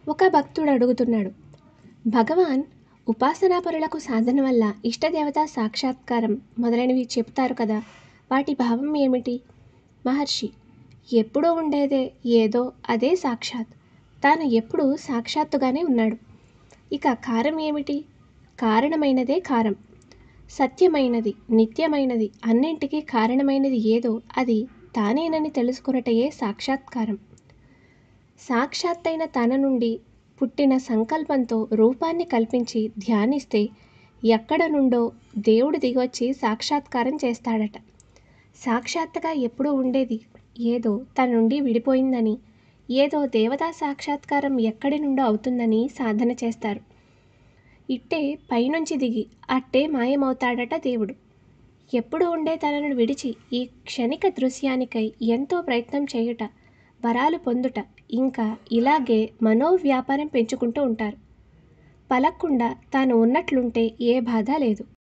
ఒక భక్తుడు అడుగుతున్నాడు భగవాన్ ఉపాసనాపరులకు సాధన వల్ల ఇష్టదేవత సాక్షాత్కారం మొదలైనవి చెప్తారు కదా వాటి భావం ఏమిటి మహర్షి ఎప్పుడూ ఉండేదే ఏదో అదే సాక్షాత్ తాను ఎప్పుడూ సాక్షాత్తుగానే ఉన్నాడు ఇక కారం ఏమిటి కారణమైనదే కారం సత్యమైనది నిత్యమైనది అన్నింటికీ కారణమైనది ఏదో అది తానేనని తెలుసుకున్నటయే సాక్షాత్కారం సాక్షాత్తైన తన నుండి పుట్టిన సంకల్పంతో రూపాన్ని కల్పించి ధ్యానిస్తే ఎక్కడ నుండో దేవుడు దిగొచ్చి సాక్షాత్కారం చేస్తాడట సాక్షాత్తుగా ఎప్పుడూ ఉండేది ఏదో తన నుండి విడిపోయిందని ఏదో దేవతా సాక్షాత్కారం ఎక్కడి నుండో అవుతుందని సాధన చేస్తారు ఇట్టే పైనుంచి దిగి అట్టే మాయమవుతాడట దేవుడు ఎప్పుడు ఉండే తనను విడిచి ఈ క్షణిక దృశ్యానికై ఎంతో ప్రయత్నం చేయుట వరాలు పొందుట ఇంకా ఇలాగే మనోవ్యాపారం పెంచుకుంటూ ఉంటారు పలక్కుండా తాను ఉన్నట్లుంటే ఏ బాధ లేదు